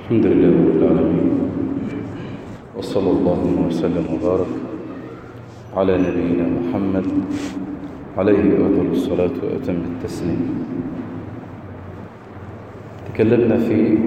الحمد لله رب العالمين وصلى الله وسلم وبارك على نبينا محمد عليه أفضل الصلاة وأتم التسليم تكلمنا في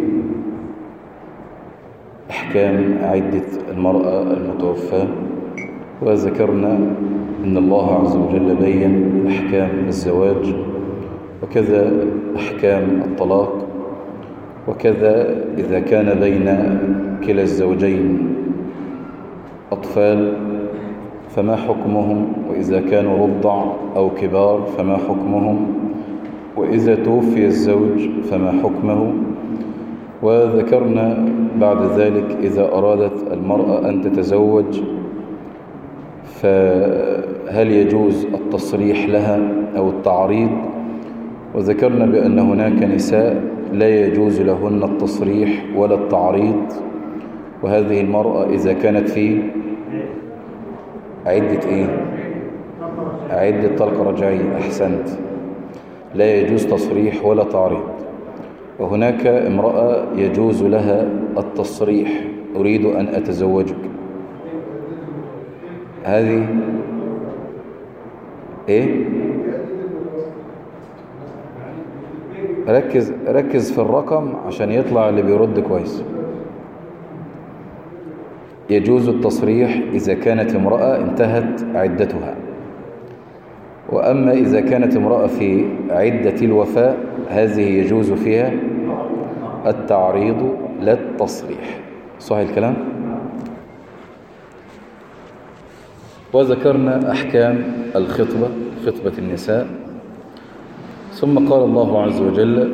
أحكام عدة المرأة المتوفاة وذكرنا أن الله عز وجل بين أحكام الزواج وكذا أحكام الطلاق وكذا إذا كان بين كلا الزوجين أطفال فما حكمهم وإذا كانوا رضع أو كبار فما حكمهم وإذا توفي الزوج فما حكمه وذكرنا بعد ذلك إذا أرادت المرأة أن تتزوج فهل يجوز التصريح لها أو التعريض وذكرنا بأن هناك نساء لا يجوز لهن التصريح ولا التعريض وهذه المرأة إذا كانت في عدة إيه عدة طلق رجعية أحسنت لا يجوز تصريح ولا تعريض وهناك امرأة يجوز لها التصريح أريد أن أتزوجك هذه إيه ركز ركز في الرقم عشان يطلع اللي بيرد كويس يجوز التصريح إذا كانت امرأة انتهت عدتها وأما إذا كانت امرأة في عدة الوفاء هذه يجوز فيها التعريض لا التصريح صح الكلام؟ وذكرنا أحكام الخطبة خطبة النساء ثم قال الله عز وجل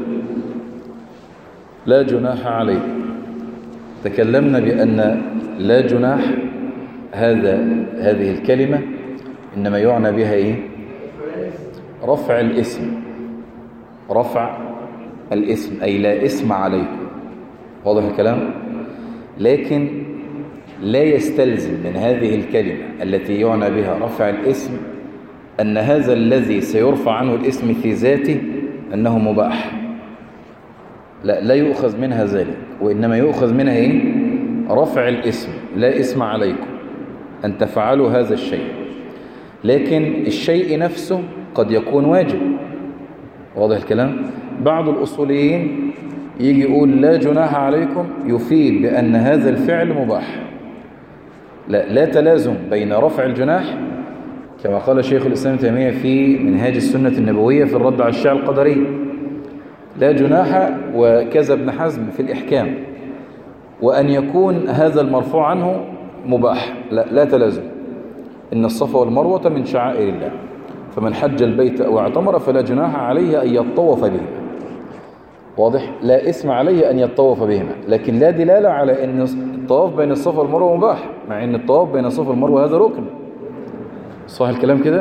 لا جناح عليكم تكلمنا بأن لا جناح هذا هذه الكلمة إنما يعنى بها إيه؟ رفع الاسم رفع الاسم أي لا اسم عليكم واضح الكلام لكن لا يستلزم من هذه الكلمة التي يعنى بها رفع الاسم أن هذا الذي سيرفع عنه الاسم في ذاته أنه مباح لا لا يؤخذ منها ذلك وإنما يؤخذ منها إيه؟ رفع الاسم لا اسم عليكم أن تفعلوا هذا الشيء لكن الشيء نفسه قد يكون واجب واضح الكلام بعض الأصوليين يجي يقول لا جناح عليكم يفيد بأن هذا الفعل مباح لا, لا تلازم بين رفع الجناح كما قال شيخ الإسلام تيمية في منهاج السنة النبوية في الرد على الشيعة القدري لا جناح وكذا ابن حزم في الإحكام وأن يكون هذا المرفوع عنه مباح لا, لا تلازم إن الصفا والمروة من شعائر الله فمن حج البيت أو اعتمر فلا جناح عليه أن يطوف بهما واضح لا اسم عليه أن يطوف بهما لكن لا دلالة على أن الطواف بين الصفا والمروة مباح مع أن الطواف بين الصفا والمروة هذا ركن صح الكلام كده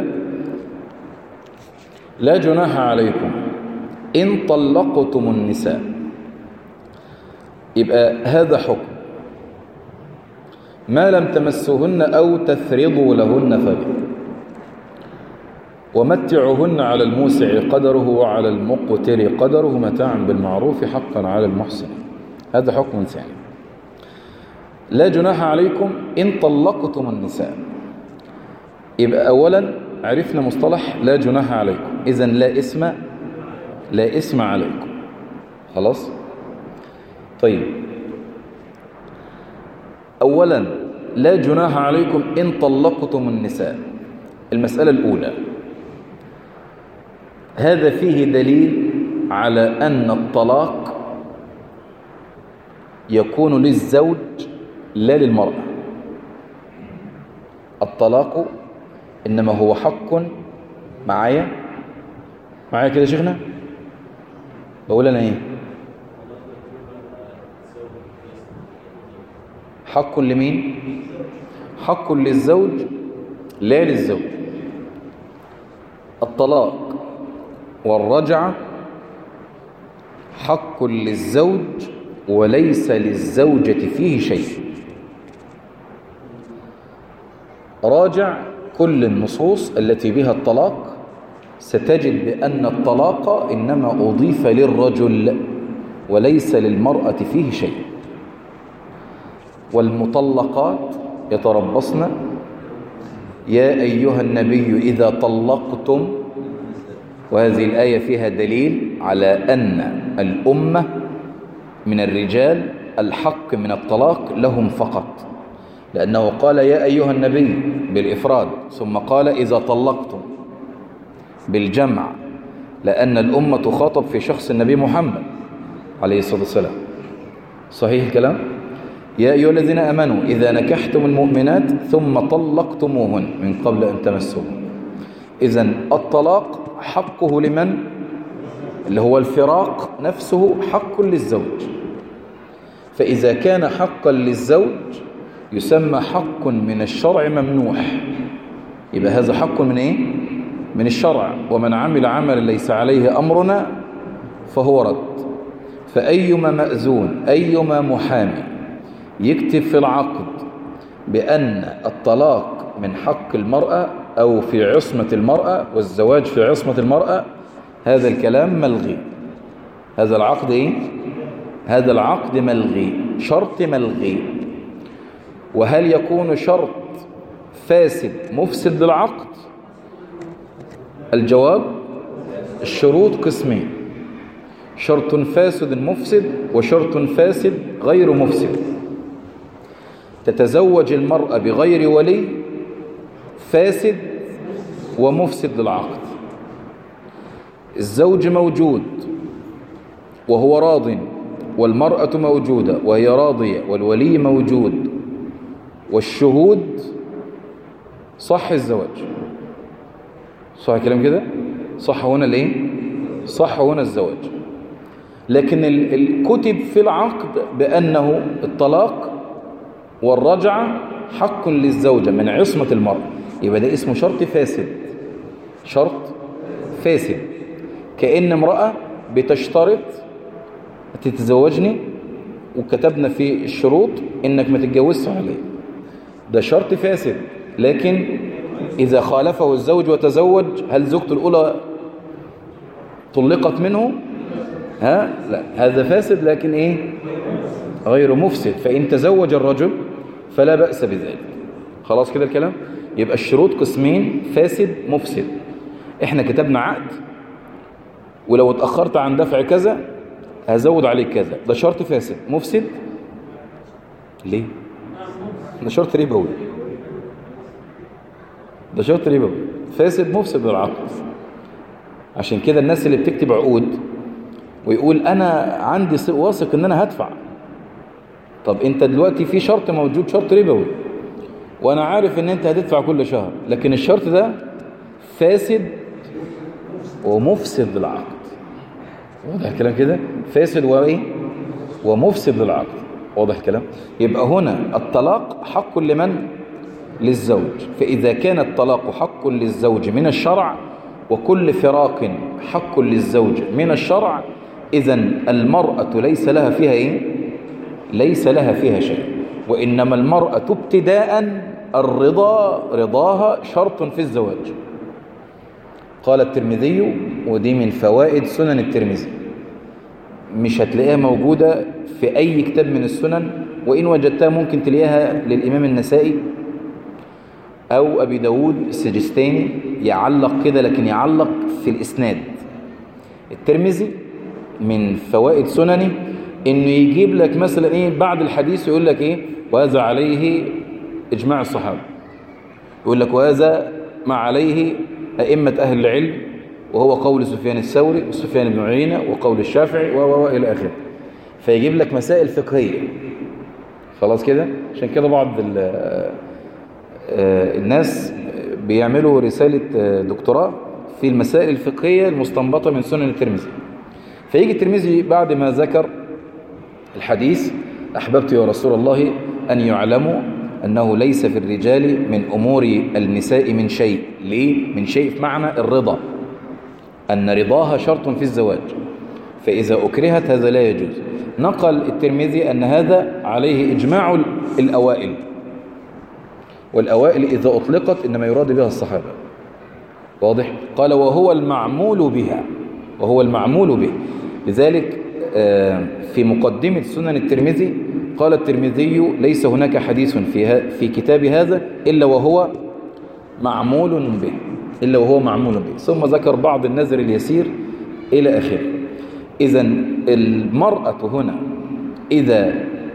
لا جناح عليكم إن طلقتم النساء يبقى هذا حكم ما لم تمسوهن أو تفرضوا لهن فبه ومتعهن على الموسع قدره وعلى المقتر قدره متاعا بالمعروف حقا على المحسن هذا حكم ثاني لا جناح عليكم إن طلقتم النساء يبقى أولا عرفنا مصطلح لا جناح عليكم إذا لا اسم لا اسم عليكم خلاص طيب أولا لا جناح عليكم إن طلقتم النساء المسألة الأولى هذا فيه دليل على أن الطلاق يكون للزوج لا للمرأة الطلاق إنما هو حق معايا معايا كده شيخنا بقول أنا إيه حق لمين حق للزوج لا للزوج الطلاق والرجعة حق للزوج وليس للزوجة فيه شيء راجع كل النصوص التي بها الطلاق ستجد بأن الطلاق إنما أضيف للرجل وليس للمرأة فيه شيء والمطلقات يتربصن يا أيها النبي إذا طلقتم وهذه الآية فيها دليل على أن الأمة من الرجال الحق من الطلاق لهم فقط لأنه قال يا أيها النبي بالإفراد ثم قال إذا طلقتم بالجمع لأن الأمة تخاطب في شخص النبي محمد عليه الصلاة والسلام صحيح الكلام يا أيها الذين أمنوا إذا نكحتم المؤمنات ثم طلقتموهن من قبل أن تمسوهن إذا الطلاق حقه لمن اللي هو الفراق نفسه حق للزوج فإذا كان حقا للزوج يسمى حق من الشرع ممنوح يبقى هذا حق من إيه؟ من الشرع ومن عمل عملا ليس عليه أمرنا فهو رد فأيما مأذون أيما محامي يكتب في العقد بأن الطلاق من حق المرأة أو في عصمة المرأة والزواج في عصمة المرأة هذا الكلام ملغي هذا العقد إيه؟ هذا العقد ملغي شرط ملغي وهل يكون شرط فاسد مفسد للعقد الجواب الشروط قسمين شرط فاسد مفسد وشرط فاسد غير مفسد تتزوج المرأة بغير ولي فاسد ومفسد للعقد الزوج موجود وهو راض والمرأة موجودة وهي راضية والولي موجود والشهود صح الزواج صح كلام كده صح هنا الايه صح هنا الزواج لكن الكتب في العقد بأنه الطلاق والرجعة حق للزوجة من عصمة المرأة يبقى ده اسمه شرط فاسد شرط فاسد كأن امرأة بتشترط تتزوجني وكتبنا في الشروط انك ما تتجوزش عليه ده شرط فاسد لكن إذا خالفه الزوج وتزوج هل زوجته الأولى طلقت منه ها لا هذا فاسد لكن إيه غير مفسد فإن تزوج الرجل فلا بأس بذلك خلاص كده الكلام يبقى الشروط قسمين فاسد مفسد احنا كتبنا عقد ولو اتأخرت عن دفع كذا هزود عليك كذا ده شرط فاسد مفسد ليه ده شرط ربوي ده شرط ربوي فاسد مفسد للعقد عشان كده الناس اللي بتكتب عقود ويقول انا عندي واثق ان انا هدفع طب انت دلوقتي في شرط موجود شرط ربوي وانا عارف ان انت هتدفع كل شهر لكن الشرط ده فاسد ومفسد للعقد واضح الكلام كده فاسد وايه ومفسد للعقد واضح الكلام يبقى هنا الطلاق حق لمن للزوج فإذا كان الطلاق حق للزوج من الشرع وكل فراق حق للزوج من الشرع إذا المرأة ليس لها فيها إيه؟ ليس لها فيها شيء وإنما المرأة ابتداء الرضا رضاها شرط في الزواج قال الترمذي ودي من فوائد سنن الترمذي مش هتلاقيها موجودة في أي كتاب من السنن وإن وجدتها ممكن تلاقيها للإمام النسائي أو أبي داود السجستاني يعلق كده لكن يعلق في الإسناد الترمذي من فوائد سننه إنه يجيب لك مثلا إيه بعد الحديث يقول لك إيه وهذا عليه إجماع الصحابة يقول لك وهذا ما عليه أئمة أهل العلم وهو قول سفيان الثوري وسفيان بن عيينة وقول الشافعي و إلى آخره فيجيب لك مسائل فقهية خلاص كده عشان كده بعض الناس بيعملوا رسالة دكتوراه في المسائل الفقهية المستنبطة من سنن الترمذي فيجي الترمذي بعد ما ذكر الحديث أحببت يا رسول الله أن يعلموا أنه ليس في الرجال من أمور النساء من شيء ليه؟ من شيء في معنى الرضا أن رضاها شرط في الزواج فإذا أكرهت هذا لا يجوز نقل الترمذي أن هذا عليه إجماع الأوائل والأوائل إذا أطلقت إنما يراد بها الصحابة واضح؟ قال وهو المعمول بها وهو المعمول به لذلك في مقدمة سنن الترمذي قال الترمذي ليس هناك حديث في, في كتاب هذا إلا وهو معمول به إلا وهو معمول به ثم ذكر بعض النذر اليسير إلى آخره إذا المرأة هنا إذا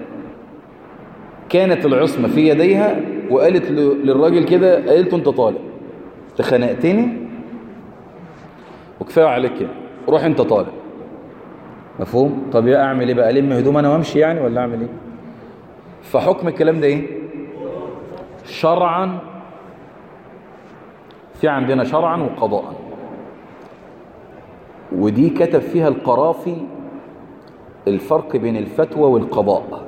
كانت العصمة في يديها وقالت للراجل كده قالت انت طالب تخنقتني وكفايه عليك كده روح انت طالب مفهوم طب يا اعمل ايه بقى الم هدوم انا وامشي يعني ولا اعمل ايه فحكم الكلام ده ايه شرعا في عندنا شرعا وقضاء ودي كتب فيها القرافي الفرق بين الفتوى والقضاء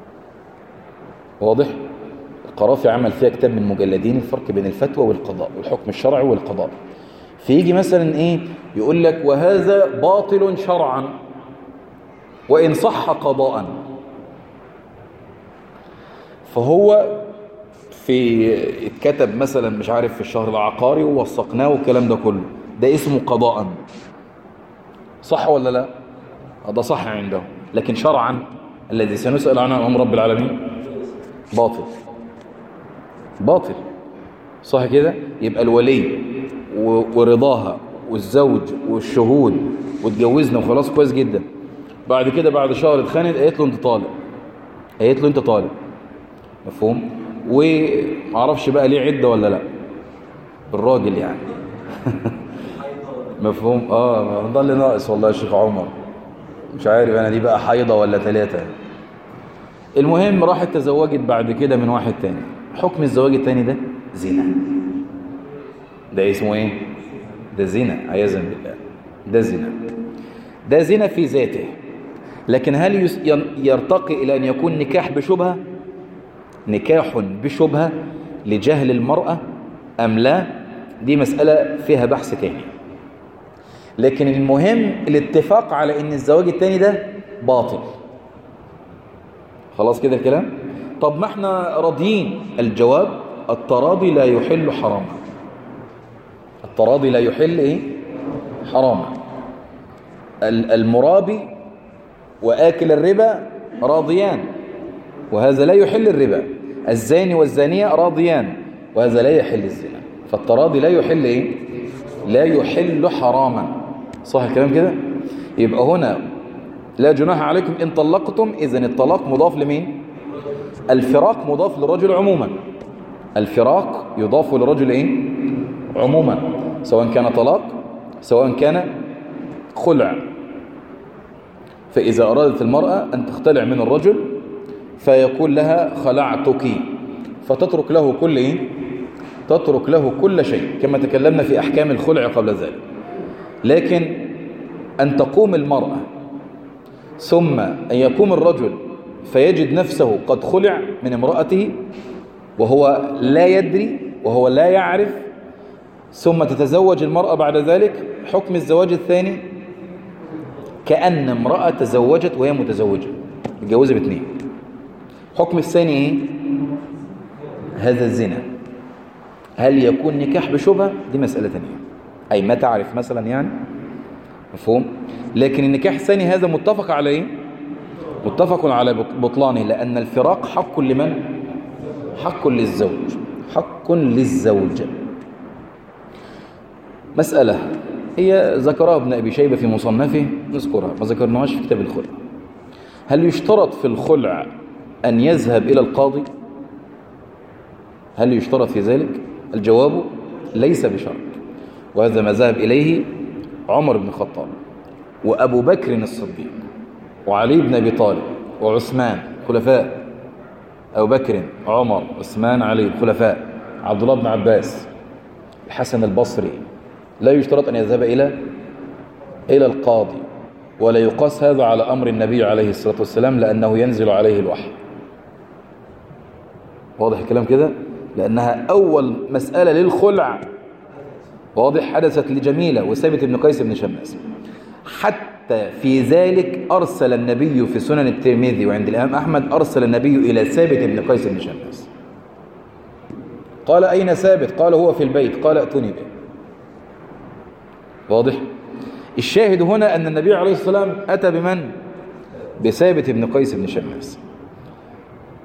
واضح القرافي عمل فيها كتاب من مجلدين الفرق بين الفتوى والقضاء والحكم الشرعي والقضاء فيجي مثلا ايه يقول لك وهذا باطل شرعا وإن صح قضاء فهو في اتكتب مثلا مش عارف في الشهر العقاري ووثقناه والكلام ده كله ده اسمه قضاء صح ولا لا ده صح عنده لكن شرعا الذي سنسأل عنه أمام رب العالمين باطل باطل صح كده يبقى الولي ورضاها والزوج والشهود واتجوزنا وخلاص كويس جدا بعد كده بعد شهر اتخانق قالت له انت طالب قالت له انت طالب مفهوم ومعرفش بقى ليه عده ولا لا الراجل يعني مفهوم اه ده اللي ناقص والله يا شيخ عمر مش عارف انا دي بقى حيضه ولا ثلاثه المهم راحت تزوجت بعد كده من واحد تاني حكم الزواج التاني ده زنا ده اسمه ايه ده زنا عياذا بالله ده زنا ده زنا في ذاته لكن هل يرتقي إلى أن يكون نكاح بشبهة نكاح بشبهة لجهل المرأة أم لا دي مسألة فيها بحث تاني لكن المهم الاتفاق على أن الزواج التاني ده باطل خلاص كده الكلام طب ما احنا راضيين الجواب التراضي لا يحل حراما التراضي لا يحل ايه حراما المرابي وآكل الربا راضيان وهذا لا يحل الربا الزاني والزانية راضيان وهذا لا يحل الزنا فالتراضي لا يحل ايه لا يحل حراما صح الكلام كده يبقى هنا لا جناح عليكم إن طلقتم إذن الطلاق مضاف لمين الفراق مضاف للرجل عموما الفراق يضاف للرجل إيه عموما سواء كان طلاق سواء كان خلع فإذا أرادت المرأة أن تختلع من الرجل فيقول لها خلعتك فتترك له كل إيه؟ تترك له كل شيء كما تكلمنا في أحكام الخلع قبل ذلك لكن أن تقوم المرأة ثم أن يقوم الرجل فيجد نفسه قد خلع من امرأته وهو لا يدري وهو لا يعرف ثم تتزوج المرأة بعد ذلك حكم الزواج الثاني كأن امرأة تزوجت وهي متزوجة متجوزة باثنين حكم الثاني ايه هذا الزنا هل يكون نكاح بشبهة دي مسألة ثانية أي ما تعرف مثلا يعني مفهوم لكن النكاح الثاني هذا متفق على ايه متفق على بطلانه لأن الفراق حق لمن حق للزوج حق للزوج مسألة هي ذكرها ابن أبي شيبة في مصنفه نذكرها ما ذكرناهاش في كتاب الخلع هل يشترط في الخلع أن يذهب إلى القاضي هل يشترط في ذلك الجواب ليس بشرط وهذا ما ذهب إليه عمر بن الخطاب وأبو بكر الصديق وعلي بن أبي طالب وعثمان خلفاء أبو بكر عمر عثمان علي خلفاء عبد الله بن عباس الحسن البصري لا يشترط أن يذهب إلى إلى القاضي ولا يقاس هذا على أمر النبي عليه الصلاة والسلام لأنه ينزل عليه الوحي واضح الكلام كده لأنها أول مسألة للخلع واضح حدثت لجميلة وثابت بن قيس بن شماس حتى في ذلك أرسل النبي في سنن الترمذي وعند الإمام أحمد أرسل النبي إلى ثابت بن قيس بن شماس قال أين ثابت قال هو في البيت قال ائتوني به واضح الشاهد هنا أن النبي عليه الصلاة والسلام أتى بمن بثابت بن قيس بن شماس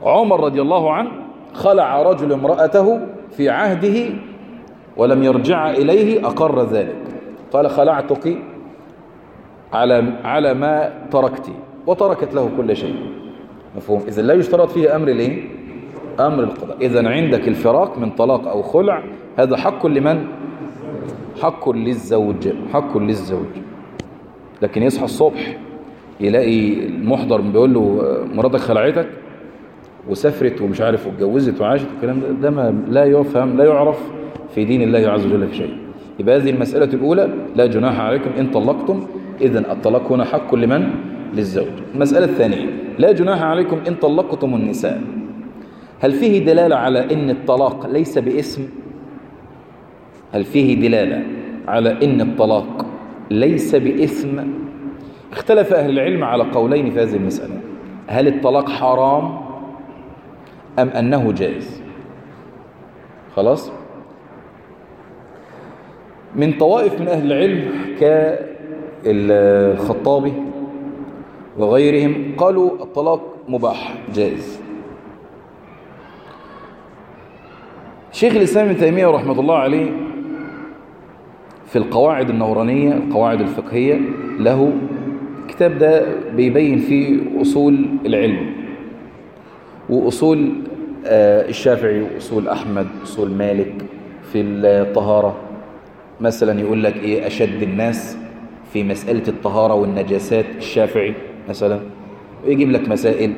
عمر رضي الله عنه خلع رجل امرأته في عهده ولم يرجع إليه أقر ذلك قال خلعتك على على ما تركت وتركت له كل شيء مفهوم إذا لا يشترط فيه أمر الايه أمر القضاء إذا عندك الفراق من طلاق أو خلع هذا حق لمن حق للزوج حق للزوج لكن يصحى الصبح يلاقي المحضر بيقول له مراتك خلعتك وسافرت ومش عارف واتجوزت وعاشت والكلام ده, ده ما لا يفهم لا يعرف في دين الله عز وجل في شيء يبقى هذه المسألة الأولى لا جناح عليكم إن طلقتم إذا الطلاق هنا حق لمن للزوج المسألة الثانية لا جناح عليكم إن طلقتم النساء هل فيه دلالة على إن الطلاق ليس باسم هل فيه دلالة على إن الطلاق ليس بإثم اختلف أهل العلم على قولين في هذه المسألة هل الطلاق حرام أم أنه جائز خلاص من طوائف من أهل العلم كالخطابي وغيرهم قالوا الطلاق مباح جائز شيخ الإسلام ابن تيمية رحمة الله عليه في القواعد النورانية القواعد الفقهية له الكتاب ده بيبين فيه أصول العلم وأصول الشافعي وأصول أحمد أصول مالك في الطهارة مثلا يقول لك إيه أشد الناس في مسألة الطهارة والنجاسات الشافعي مثلا ويجيب لك مسائل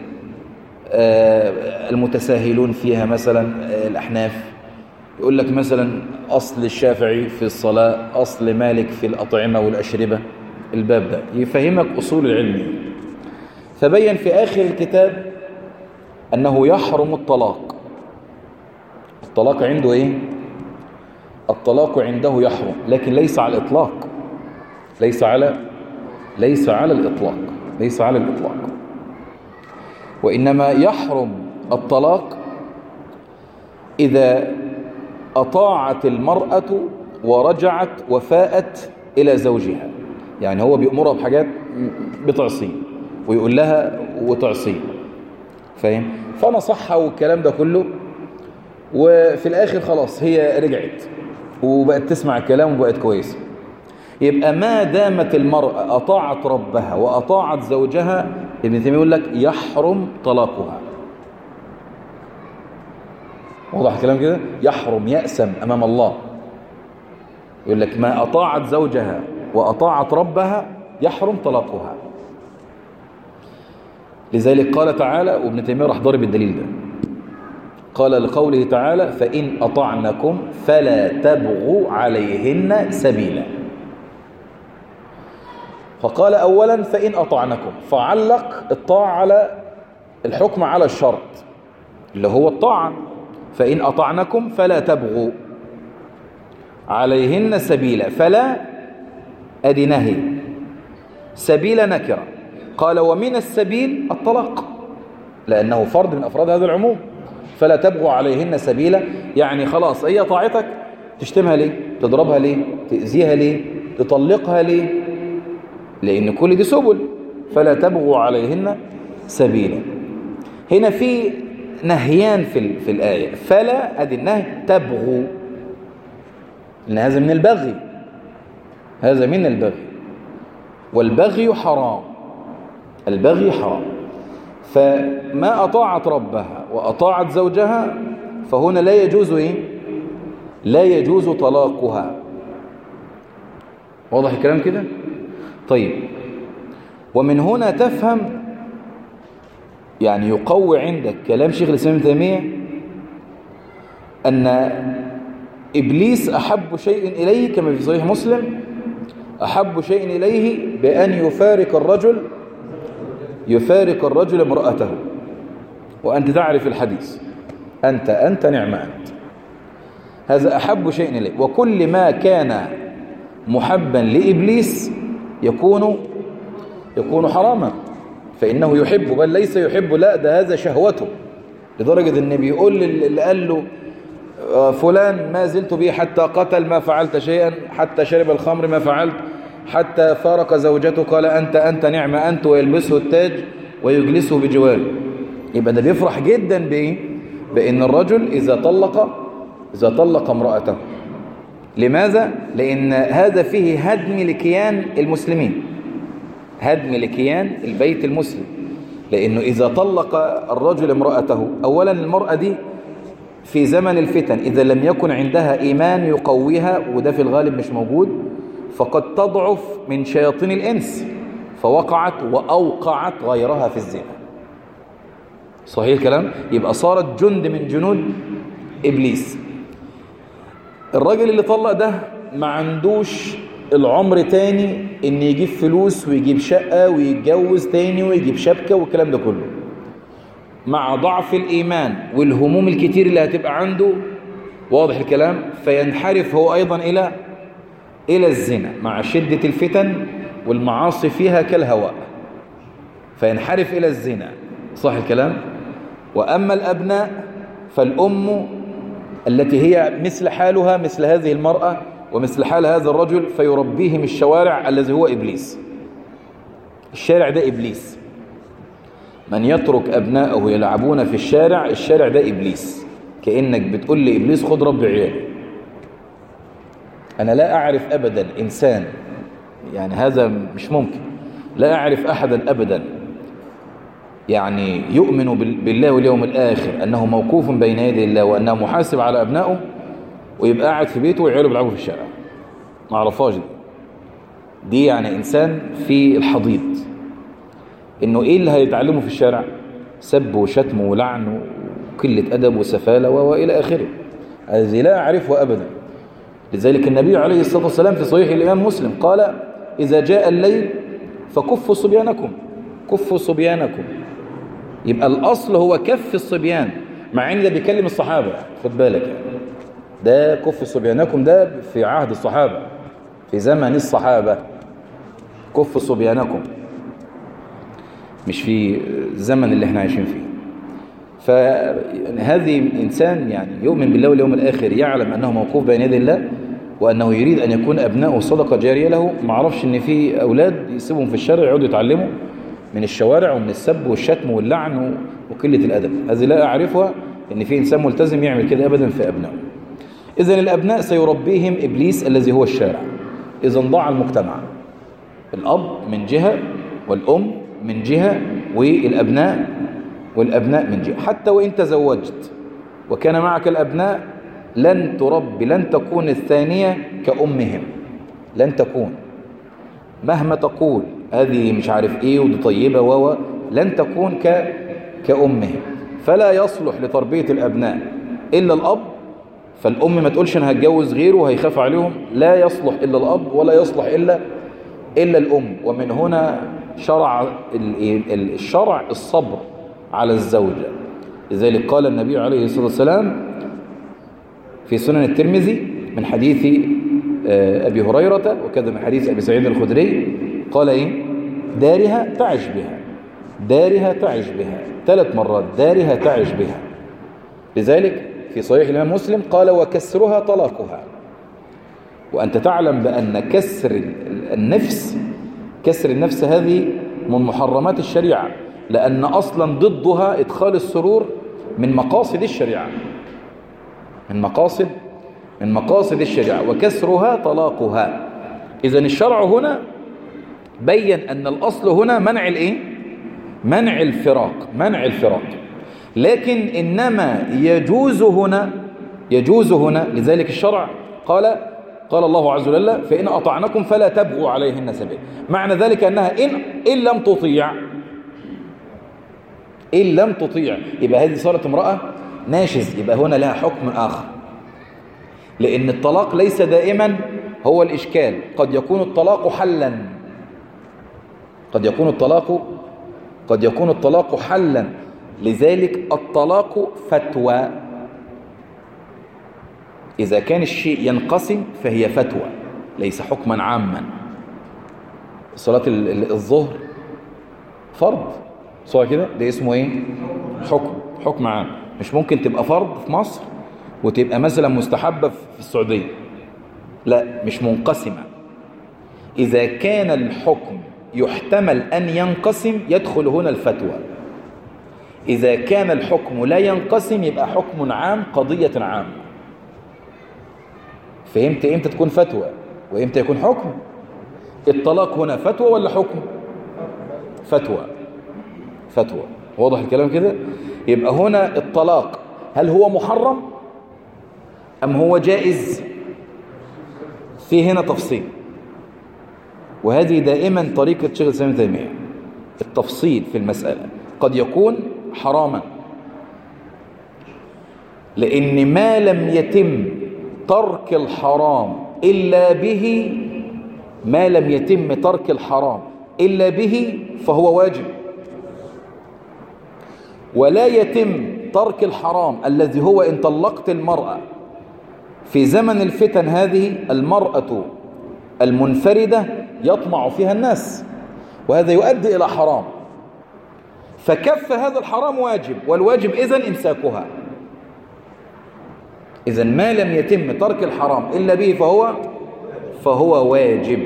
المتساهلون فيها مثلا الأحناف يقول لك مثلا أصل الشافعي في الصلاة أصل مالك في الأطعمة والأشربة الباب ده يفهمك أصول العلم فبين في آخر الكتاب أنه يحرم الطلاق الطلاق عنده إيه؟ الطلاق عنده يحرم لكن ليس على الإطلاق ليس على ليس على الإطلاق ليس على الإطلاق وإنما يحرم الطلاق إذا أطاعت المرأة ورجعت وفاءت إلى زوجها يعني هو بيأمرها بحاجات بتعصيه ويقول لها وتعصيه فاهم فنصحها والكلام ده كله وفي الآخر خلاص هي رجعت وبقت تسمع الكلام وبقت كويسة يبقى ما دامت المرأة أطاعت ربها وأطاعت زوجها ابن تيمية يقول لك يحرم طلاقها واضح الكلام كده يحرم يأسم أمام الله يقول لك ما أطاعت زوجها وأطاعت ربها يحرم طلاقها لذلك قال تعالى وابن تيمية راح ضارب الدليل ده قال لقوله تعالى فإن أطعنكم فلا تبغوا عليهن سبيلا فقال أولا فإن أطعنكم فعلق الطاعة على الحكم على الشرط اللي هو الطاعة فإن أطعنكم فلا تبغوا عليهن سبيلا فلا أدي نهي سبيل نكرة قال ومن السبيل الطلاق لأنه فرد من أفراد هذا العموم فلا تبغوا عليهن سبيلا يعني خلاص هي طاعتك تشتمها ليه تضربها ليه تأذيها ليه تطلقها ليه لأن كل دي سبل فلا تبغوا عليهن سبيلا هنا في نهيان في, في الآية فلا أدي النهي تبغوا لأن هذا من البغي هذا من البغي والبغي حرام البغي حرام فما أطاعت ربها وأطاعت زوجها فهنا لا يجوز إيه؟ لا يجوز طلاقها واضح الكلام كده طيب ومن هنا تفهم يعني يقوي عندك كلام شيخ الإسلام ابن تيمية أن إبليس أحب شيء إليه كما في صحيح مسلم أحب شيء إليه بأن يفارق الرجل يفارق الرجل امرأته وأنت تعرف الحديث أنت أنت نعم أنت هذا أحب شيء إليه وكل ما كان محبا لإبليس يكون يكون حراما فإنه يحب بل ليس يحب لا ده هذا شهوته لدرجة أن بيقول اللي قال له فلان ما زلت به حتى قتل ما فعلت شيئا حتى شرب الخمر ما فعلت حتى فارق زوجته قال أنت أنت نعم أنت ويلبسه التاج ويجلسه بجواره يبقى ده بيفرح جدا بايه بان الرجل اذا طلق اذا طلق امرأته لماذا لان هذا فيه هدم لكيان المسلمين هدم لكيان البيت المسلم لانه اذا طلق الرجل امرأته اولا المرأة دي في زمن الفتن إذا لم يكن عندها إيمان يقويها وده في الغالب مش موجود فقد تضعف من شياطين الإنس فوقعت وأوقعت غيرها في الزنا صحيح الكلام يبقى صارت جند من جنود إبليس الراجل اللي طلق ده ما عندوش العمر تاني ان يجيب فلوس ويجيب شقة ويتجوز تاني ويجيب شبكة والكلام ده كله مع ضعف الإيمان والهموم الكتير اللي هتبقى عنده واضح الكلام فينحرف هو أيضا إلى إلى الزنا مع شدة الفتن والمعاصي فيها كالهواء فينحرف إلى الزنا صح الكلام وأما الأبناء فالأم التي هي مثل حالها مثل هذه المرأة ومثل حال هذا الرجل فيربيهم الشوارع الذي هو إبليس الشارع ده إبليس من يترك أبناءه يلعبون في الشارع الشارع ده إبليس كأنك بتقول لإبليس خد رب عيالي أنا لا أعرف أبدا إنسان يعني هذا مش ممكن لا أعرف أحدا أبدا يعني يؤمن بالله واليوم الآخر أنه موقوف بين يدي الله وأنه محاسب على أبنائه ويبقى قاعد في بيته وعياله بيلعبوا في الشارع ما عرفهاش دي دي يعني إنسان في الحضيض إنه إيه اللي هيتعلمه في الشارع سب وشتم ولعن وقلة أدب وسفالة وإلى آخره هذه لا أعرفه أبدا لذلك النبي عليه الصلاة والسلام في صحيح الإمام مسلم قال إذا جاء الليل فكفوا صبيانكم كفوا صبيانكم يبقى الأصل هو كف الصبيان مع ان ده بيكلم الصحابة خد بالك يعني ده كف صبيانكم ده في عهد الصحابة في زمن الصحابة كف صبيانكم مش في الزمن اللي احنا عايشين فيه فهذه إنسان يعني يؤمن بالله واليوم الآخر يعلم أنه موقوف بين يدي الله وأنه يريد أن يكون أبناؤه صدقة جارية له ما عرفش أن في أولاد يسيبهم في الشارع يقعدوا يتعلموا من الشوارع ومن السب والشتم واللعن وقلة الأدب هذه لا أعرفها أن في إنسان ملتزم يعمل كده أبدا في أبنائه إذا الأبناء سيربيهم إبليس الذي هو الشارع إذا ضاع المجتمع الأب من جهة والأم من جهة والأبناء والأبناء من جهة حتى وإن تزوجت وكان معك الأبناء لن تربي لن تكون الثانية كأمهم لن تكون مهما تقول هذه مش عارف ايه ودي طيبة و لن تكون ك كأمهم فلا يصلح لتربية الأبناء إلا الأب فالأم ما تقولش أنا هتجوز غيره وهيخاف عليهم لا يصلح إلا الأب ولا يصلح إلا إلا الأم ومن هنا شرع الشرع الصبر على الزوجة لذلك قال النبي عليه الصلاة والسلام في سنن الترمذي من حديث أبي هريرة وكذا من حديث أبي سعيد الخدري قال إيه دارها تعش بها دارها تعش بها ثلاث مرات دارها تعش بها لذلك في صحيح الإمام مسلم قال وكسرها طلاقها وأنت تعلم بأن كسر النفس كسر النفس هذه من محرمات الشريعة لأن أصلا ضدها إدخال السرور من مقاصد الشريعة من مقاصد من مقاصد الشريعة وكسرها طلاقها إذا الشرع هنا بين أن الأصل هنا منع الإيه؟ منع الفراق منع الفراق لكن إنما يجوز هنا يجوز هنا لذلك الشرع قال قال الله عز وجل فإن أطعنكم فلا تبغوا عليهن سبيل معنى ذلك أنها إن, إن لم تطيع إن لم تطيع يبقى هذه صارت امرأة ناشز يبقى هنا لها حكم آخر لأن الطلاق ليس دائما هو الإشكال قد يكون الطلاق حلا قد يكون الطلاق قد يكون الطلاق حلا لذلك الطلاق فتوى إذا كان الشيء ينقسم فهي فتوى ليس حكما عاما صلاة الظهر فرض صح كده ده اسمه ايه حكم حكم عام مش ممكن تبقى فرض في مصر وتبقى مثلا مستحبة في السعودية لا مش منقسمة إذا كان الحكم يحتمل أن ينقسم يدخل هنا الفتوى إذا كان الحكم لا ينقسم يبقى حكم عام قضية عام فهمت إمتى تكون فتوى وإمتى يكون حكم الطلاق هنا فتوى ولا حكم فتوى فتوى واضح الكلام كده يبقى هنا الطلاق هل هو محرم أم هو جائز في هنا تفصيل وهذه دائما طريقة شيخ الإسلام تيمية التفصيل في المسألة قد يكون حراما لأن ما لم يتم ترك الحرام إلا به ما لم يتم ترك الحرام إلا به فهو واجب ولا يتم ترك الحرام الذي هو إن طلقت المرأة في زمن الفتن هذه المرأة المنفردة يطمع فيها الناس وهذا يؤدي إلى حرام فكف هذا الحرام واجب والواجب إذن إمساكها إذا ما لم يتم ترك الحرام إلا به فهو فهو واجب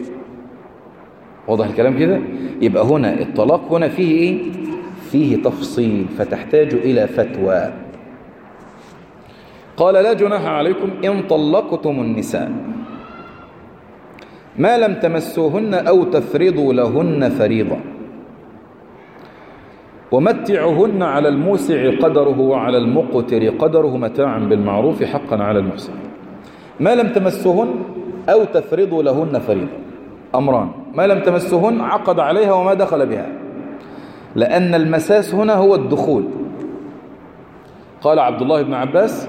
واضح الكلام كده يبقى هنا الطلاق هنا فيه إيه فيه تفصيل فتحتاج إلى فتوى قال لا جناح عليكم إن طلقتم النساء ما لم تمسوهن أو تفرضوا لهن فريضة ومتعهن على الموسع قدره وعلى المقتر قدره متاعا بالمعروف حقا على المحسن ما لم تمسوهن أو تفرضوا لهن فريضة أمران ما لم تمسوهن عقد عليها وما دخل بها لأن المساس هنا هو الدخول قال عبد الله بن عباس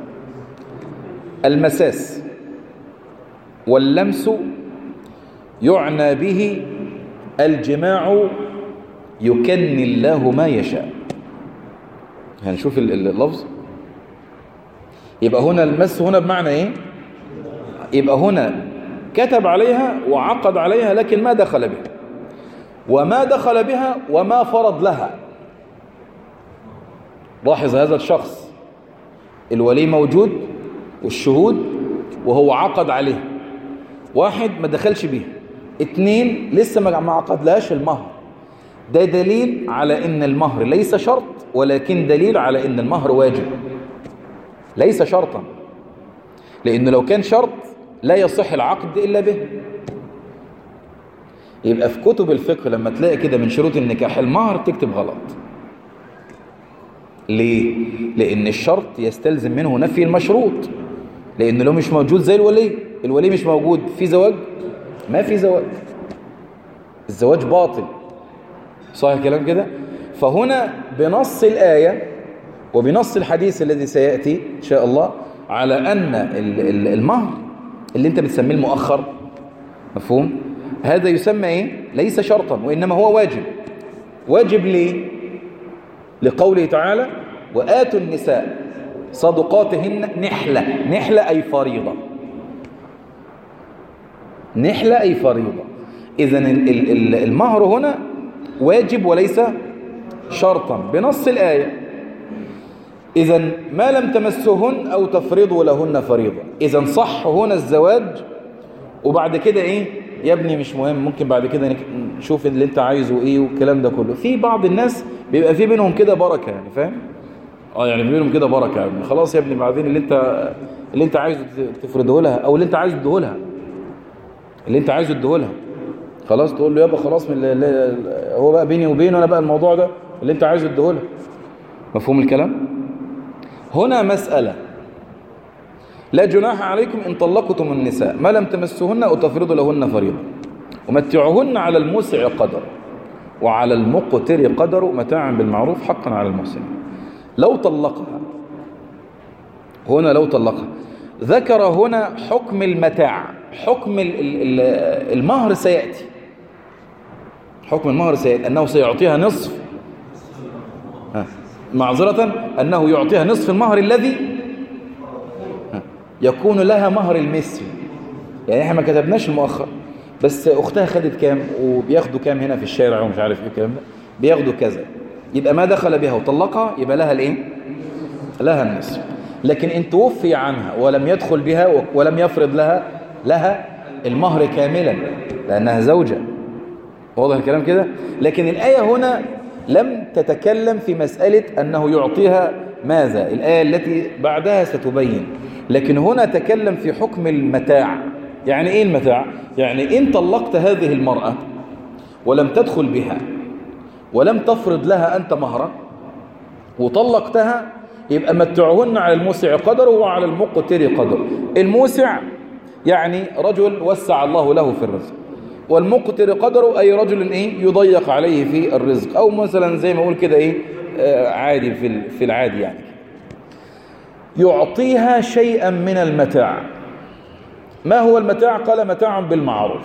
المساس واللمس يعنى به الجماع يكن الله ما يشاء هنشوف اللفظ يبقى هنا المس هنا بمعنى ايه يبقى هنا كتب عليها وعقد عليها لكن ما دخل بها وما دخل بها وما فرض لها لاحظ هذا الشخص الولي موجود والشهود وهو عقد عليه واحد ما دخلش بيها اتنين لسه ما عقدلهاش المهر ده دليل على ان المهر ليس شرط ولكن دليل على ان المهر واجب ليس شرطا لانه لو كان شرط لا يصح العقد الا به يبقى في كتب الفقه لما تلاقي كده من شروط النكاح المهر تكتب غلط ليه لان الشرط يستلزم منه نفي المشروط لان لو مش موجود زي الولي الولي مش موجود في زواج ما في زواج الزواج باطل صح الكلام كده فهنا بنص الآية وبنص الحديث الذي سيأتي إن شاء الله على أن المهر اللي انت بتسميه المؤخر مفهوم هذا يسمى ايه ليس شرطا وإنما هو واجب واجب ليه لقوله تعالى وآتوا النساء صدقاتهن نحلة نحلة أي فريضة نحلة أي فريضة إذا المهر هنا واجب وليس شرطا بنص الآية إذا ما لم تمسهن أو تفرضوا لهن فريضة إذا صح هنا الزواج وبعد كده إيه يا ابني مش مهم ممكن بعد كده نشوف اللي انت عايزه ايه والكلام ده كله في بعض الناس بيبقى في بينهم كده بركة يعني فاهم اه يعني بينهم كده بركة يعني خلاص يا ابني بعدين اللي انت اللي انت عايزه تفرضه لها او اللي انت عايزه تديه لها اللي انت عايزه تديه لها خلاص تقول له يابا خلاص من اللي هو بقى بيني وبينه انا بقى الموضوع ده اللي انت عايزه تديه لها مفهوم الكلام هنا مسألة لا جناح عليكم إن طلقتم النساء ما لم تمسوهن أو تفرضوا لهن فريضة ومتعوهن على الموسع قدر وعلى المقتر قدر متاعا بالمعروف حقا على المحسن لو طلقها هنا لو طلقها ذكر هنا حكم المتاع حكم المهر سيأتي حكم المهر سيأتي أنه سيعطيها نصف معذرة أنه يعطيها نصف المهر الذي يكون لها مهر المثل يعني احنا ما كتبناش المؤخر بس اختها خدت كام وبياخدوا كام هنا في الشارع ومش عارف ايه الكلام ده بياخدوا كذا يبقى ما دخل بها وطلقها يبقى لها الايه لها النصف لكن ان توفي عنها ولم يدخل بها ولم يفرض لها لها المهر كاملا لانها زوجة واضح الكلام كده لكن الآية هنا لم تتكلم في مسألة أنه يعطيها ماذا الآية التي بعدها ستبين لكن هنا تكلم في حكم المتاع يعني إيه المتاع؟ يعني إن طلقت هذه المرأة ولم تدخل بها ولم تفرض لها أنت مهرا وطلقتها يبقى متعهن على الموسع قدره وعلى المقتر قدره الموسع يعني رجل وسع الله له في الرزق والمقتر قدره أي رجل إيه يضيق عليه في الرزق أو مثلا زي ما أقول كده إيه آه عادي في في العادي يعني يعطيها شيئا من المتاع ما هو المتاع قال متاع بالمعروف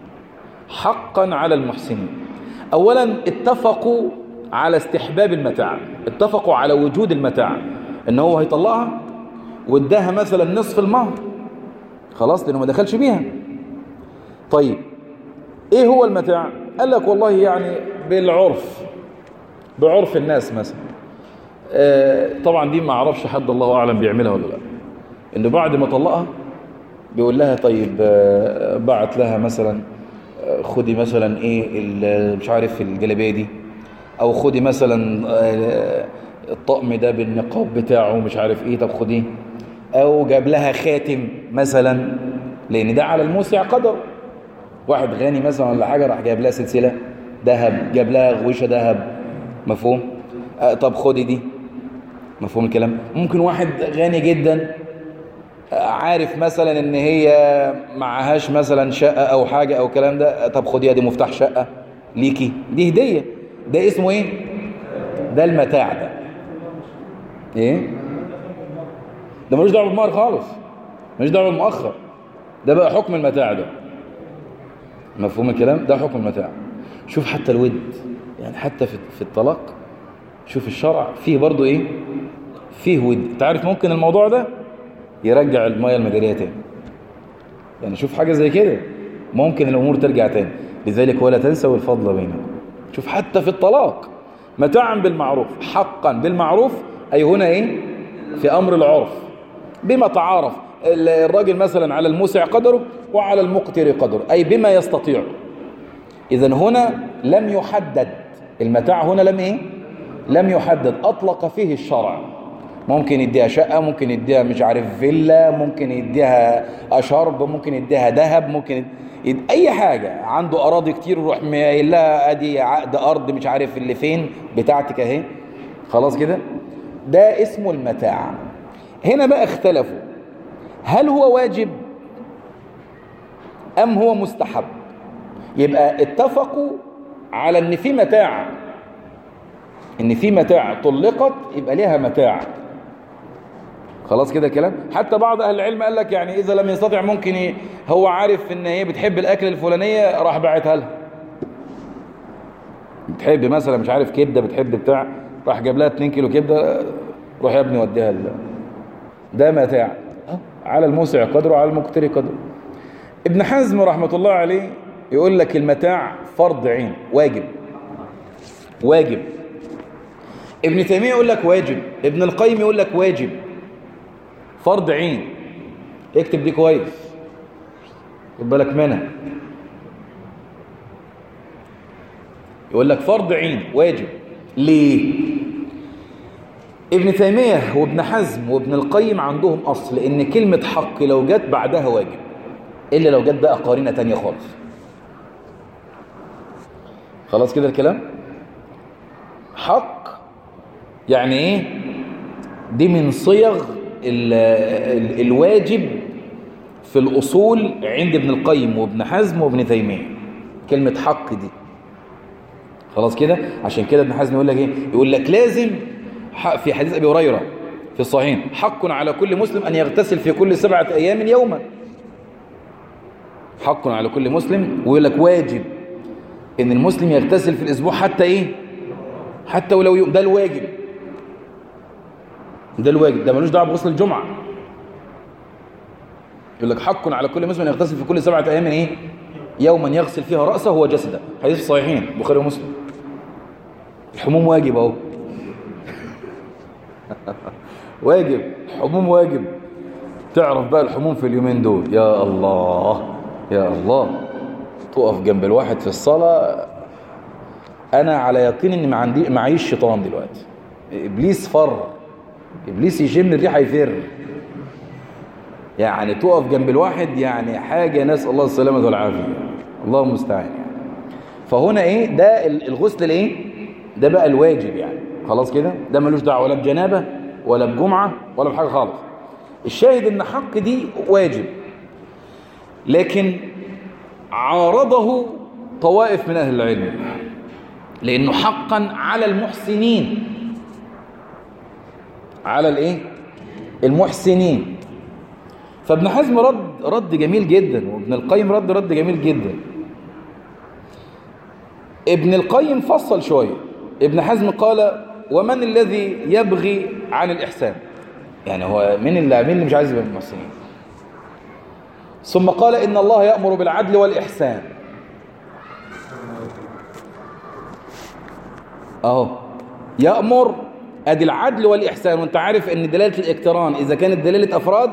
حقا على المحسنين أولا اتفقوا على استحباب المتاع اتفقوا على وجود المتاع ان هو هيطلقها واداها مثلا نصف المهر خلاص لانه ما دخلش بيها طيب ايه هو المتاع قال لك والله يعني بالعرف بعرف الناس مثلا آه طبعا دي ما اعرفش حد الله اعلم بيعملها ولا لا انه بعد ما طلقها بيقول لها طيب آه بعت لها مثلا آه خدي مثلا ايه مش عارف الجلابيه دي او خدي مثلا الطقم ده بالنقاب بتاعه مش عارف ايه طب خديه او جاب لها خاتم مثلا لان ده على الموسع قدر واحد غني مثلا ولا حاجه راح جايب لها سلسله ذهب جاب لها غويشه ذهب مفهوم آه طب خدي دي مفهوم الكلام ممكن واحد غني جدا عارف مثلا ان هي معهاش مثلا شقه او حاجه او كلام ده طب خديها دي مفتاح شقه ليكي دي هديه ده اسمه ايه ده المتاع ده ايه ده ملوش دعوه بالمهر خالص ملوش دعوه بالمؤخر ده بقى حكم المتاع ده مفهوم الكلام ده حكم المتاع شوف حتى الود يعني حتى في في الطلاق شوف الشرع فيه برضو ايه فيه ود انت عارف ممكن الموضوع ده يرجع الميه المجاريه تاني يعني شوف حاجه زي كده ممكن الامور ترجع تاني لذلك ولا تنسوا الفضل بينكم شوف حتى في الطلاق متاعا بالمعروف حقا بالمعروف أي هنا إيه في أمر العرف بما تعارف الراجل مثلا على الموسع قدره وعلى المقتر قدره أي بما يستطيع إذا هنا لم يحدد المتاع هنا لم إيه لم يحدد أطلق فيه الشرع ممكن يديها شقة ممكن يديها مش عارف فيلا ممكن يديها أشرب ممكن يديها ذهب ممكن يد... أي حاجة عنده أراضي كتير يروح قايل لها أدي عقد أرض مش عارف اللي فين بتاعتك أهي خلاص كده ده اسمه المتاع هنا بقى اختلفوا هل هو واجب أم هو مستحب يبقى اتفقوا على ان في متاع ان في متاع طلقت يبقى ليها متاع خلاص كده كلام حتى بعض اهل العلم قال لك يعني اذا لم يستطع ممكن ي... هو عارف ان هي بتحب الاكل الفلانيه راح باعتها لها بتحب مثلا مش عارف كبده بتحب بتاع راح جاب لها 2 كيلو كبده روح يا ابني وديها ل... ده متاع على الموسع قدره على المقتري قدره ابن حزم رحمه الله عليه يقول لك المتاع فرض عين واجب واجب ابن تيمية يقول لك واجب ابن القيم يقول لك واجب فرض عين اكتب دي كويس خد بالك منها يقول لك فرض عين واجب ليه ابن تيمية وابن حزم وابن القيم عندهم أصل إن كلمة حق لو جت بعدها واجب إلا لو جت بقى قارنة تانية خالص خلاص كده الكلام حق يعني ايه دي من صيغ ال ال الواجب في الأصول عند ابن القيم وابن حزم وابن تيمية كلمة حق دي خلاص كده عشان كده ابن حزم يقول لك ايه يقول لك لازم في حديث ابي هريره في الصحيحين حق على كل مسلم ان يغتسل في كل سبعه ايام يوما حق على كل مسلم ويقول لك واجب ان المسلم يغتسل في الاسبوع حتى ايه حتى ولو يوم ده الواجب ده الواجب ده ملوش دعوه بغسل الجمعه يقول لك حق على كل مسلم يغتسل في كل سبعه ايام ايه يوما يغسل فيها راسه وجسده حديث الصحيحين البخاري ومسلم الحموم واجب اهو واجب حموم واجب تعرف بقى الحموم في اليومين دول يا الله يا الله تقف جنب الواحد في الصلاة انا على يقين ان ما عندي معيش شيطان دلوقتي ابليس فر ابليس يشم الريحه يفر يعني تقف جنب الواحد يعني حاجه نسال الله السلامه والعافيه الله المستعان يعني. فهنا ايه ده الغسل الايه ده بقى الواجب يعني خلاص كده ده ملوش دعوه ولا بجنابه ولا بجمعه ولا بحاجه خالص الشاهد ان حق دي واجب لكن عارضه طوائف من اهل العلم لانه حقا على المحسنين على الايه المحسنين فابن حزم رد رد جميل جدا وابن القيم رد رد جميل جدا ابن القيم فصل شويه ابن حزم قال ومن الذي يبغي عن الإحسان يعني هو مين اللي مين اللي مش عايز يبقى من المحسنين ثم قال إن الله يأمر بالعدل والإحسان أهو يأمر أدي العدل والإحسان وانت عارف أن دلالة الاقتران إذا كانت دلالة أفراد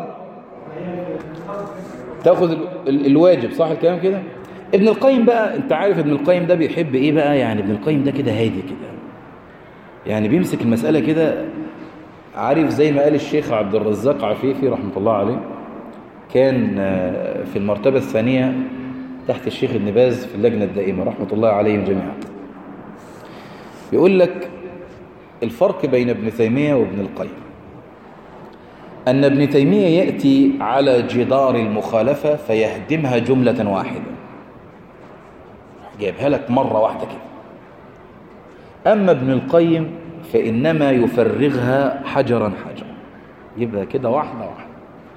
تأخذ الواجب صح الكلام كده ابن القيم بقى انت عارف ابن القيم ده بيحب ايه بقى يعني ابن القيم ده كده هادي كده يعني بيمسك المسألة كده عارف زي ما قال الشيخ عبد الرزاق عفيفي رحمة الله عليه كان في المرتبة الثانية تحت الشيخ ابن باز في اللجنة الدائمة رحمة الله عليهم جميعا يقول لك الفرق بين ابن تيمية وابن القيم أن ابن تيمية يأتي على جدار المخالفة فيهدمها جملة واحدة جايبها لك مرة واحدة كده أما ابن القيم فإنما يفرغها حجرا حجرا يبقى كده واحدة واحدة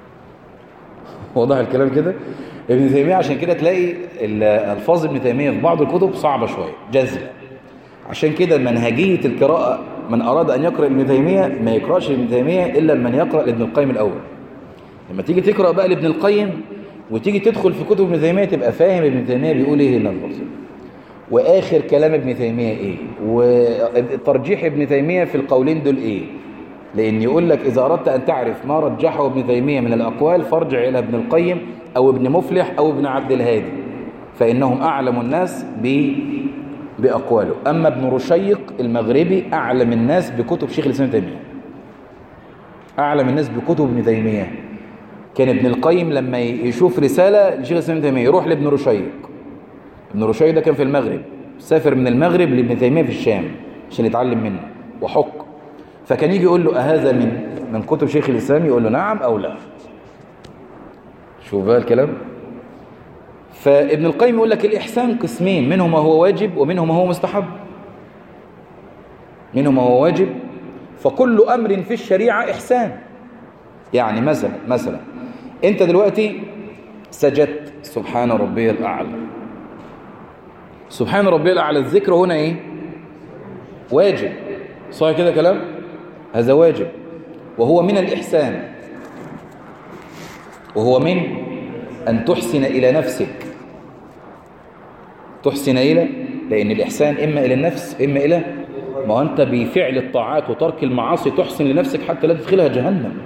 واضح الكلام كده ابن تيمية عشان كده تلاقي الألفاظ ابن تيمية في بعض الكتب صعبة شوية جزلة عشان كده منهجية القراءة من أراد أن يقرأ ابن تيمية ما يقرأش ابن تيمية إلا من يقرأ لابن القيم الأول لما تيجي تقرأ بقى لابن القيم وتيجي تدخل في كتب ابن تيمية تبقى فاهم ابن تيمية بيقول ايه اللفظ واخر كلام ابن تيمية ايه وترجيح ابن تيمية في القولين دول ايه لان يقول لك اذا اردت ان تعرف ما رجحه ابن تيمية من الاقوال فارجع الى ابن القيم او ابن مفلح او ابن عبد الهادي فانهم اعلم الناس ب باقواله اما ابن رشيق المغربي اعلم الناس بكتب شيخ الاسلام تيمية اعلم الناس بكتب ابن تيمية كان ابن القيم لما يشوف رسالة لشيخ الاسلام تيمية يروح لابن رشيق ابن رشيد ده كان في المغرب سافر من المغرب لابن تيمية في الشام عشان يتعلم منه وحك فكان يجي يقول له أهذا من من كتب شيخ الإسلام يقول له نعم أو لا شوف بقى الكلام فابن القيم يقول لك الإحسان قسمين منهم ما هو واجب ومنهم ما هو مستحب منهم ما هو واجب فكل أمر في الشريعة إحسان يعني مثلا مثلا أنت دلوقتي سجدت سبحان ربي الأعلى سبحان ربي الأعلى الذكر هنا إيه واجب صحيح كده كلام هذا واجب وهو من الإحسان وهو من أن تحسن إلى نفسك تحسن إلى لأن الإحسان إما إلى النفس إما إلى ما أنت بفعل الطاعات وترك المعاصي تحسن لنفسك حتى لا تدخلها جهنم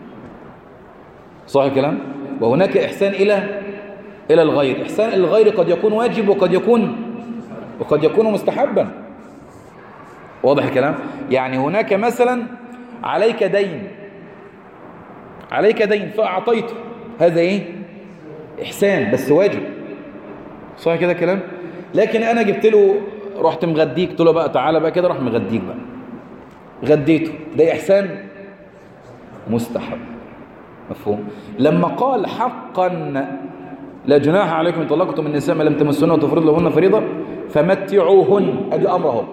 صحيح الكلام وهناك إحسان إلى إلى الغير إحسان إلى الغير قد يكون واجب وقد يكون وقد يكون مستحبا واضح الكلام يعني هناك مثلا عليك دين عليك دين فأعطيته هذا إيه إحسان بس واجب صحيح كده كلام لكن أنا جبت له رحت مغديك قلت له بقى تعالى بقى كده راح مغديك بقى غديته ده إحسان مستحب مفهوم لما قال حقا لا جناح عليكم ان طلقتم النساء ما لم تمسوهن وتفرضوا لهن فريضه فمتعوهن ادي امرهم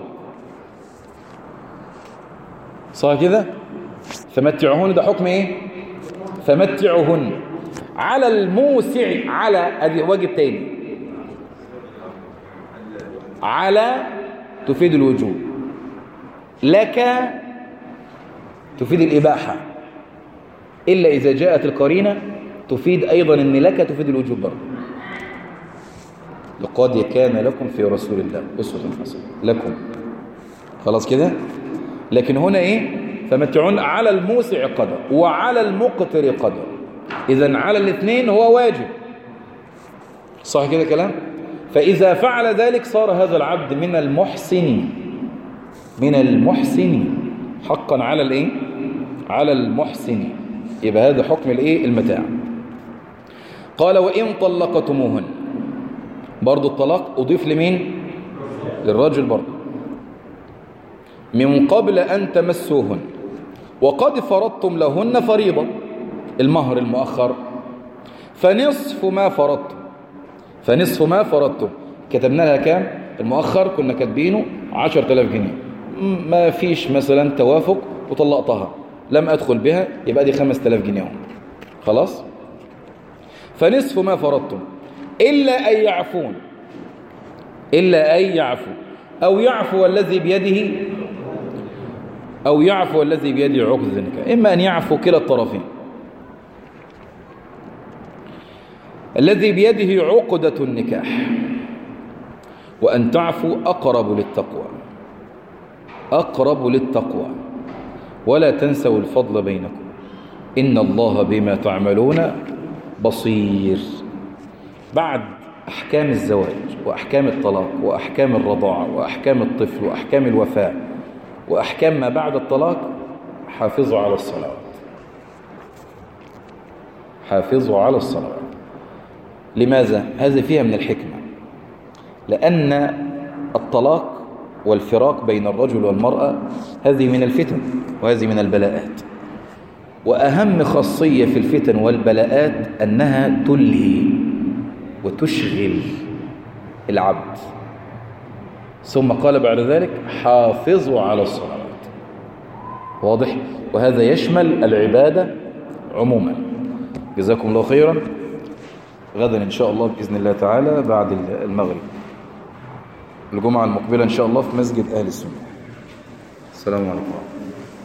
صح كده فمتعوهن ده حكم ايه فمتعوهن على الموسع على ادي واجب تاني على تفيد الوجوب لك تفيد الإباحة إلا إذا جاءت القرينة تفيد أيضا أن لك تفيد الوجوب برضه لقد كان لكم في رسول الله أسوة حسنة لكم خلاص كده لكن هنا إيه فمتعون على الموسع قدر وعلى المقتر قدر إذا على الاثنين هو واجب صح كده كلام فإذا فعل ذلك صار هذا العبد من المحسنين من المحسنين حقا على الايه على المحسنين يبقى هذا حكم الايه المتاع قال وإن طلقتموهن برضو الطلاق أضيف لمين للرجل برضو من قبل أن تمسوهن وقد فرضتم لهن فريضة المهر المؤخر فنصف ما فرضتم فنصف ما فرضتم كتبنا لها كام المؤخر كنا كاتبينه 10000 جنيه ما فيش مثلا توافق وطلقتها لم أدخل بها يبقى دي 5000 جنيه خلاص فنصف ما فرضتم إلا أن يعفون إلا أن يعفو أو يعفو الذي بيده أو يعفو الذي بيده عقد النكاح إما أن يعفو كلا الطرفين الذي بيده عقدة النكاح وأن تعفو أقرب للتقوى أقرب للتقوى ولا تنسوا الفضل بينكم إن الله بما تعملون بصير بعد أحكام الزواج وأحكام الطلاق وأحكام الرضاعة وأحكام الطفل وأحكام الوفاة وأحكام ما بعد الطلاق حافظوا على الصلوات حافظوا على الصلوات لماذا؟ هذا فيها من الحكمة لأن الطلاق والفراق بين الرجل والمرأة هذه من الفتن وهذه من البلاءات وأهم خاصية في الفتن والبلاءات أنها تلهي وتشغل العبد ثم قال بعد ذلك حافظوا على الصلوات واضح وهذا يشمل العبادة عموما جزاكم الله خيرا غدا إن شاء الله بإذن الله تعالى بعد المغرب الجمعة المقبلة إن شاء الله في مسجد أهل السنة السلام عليكم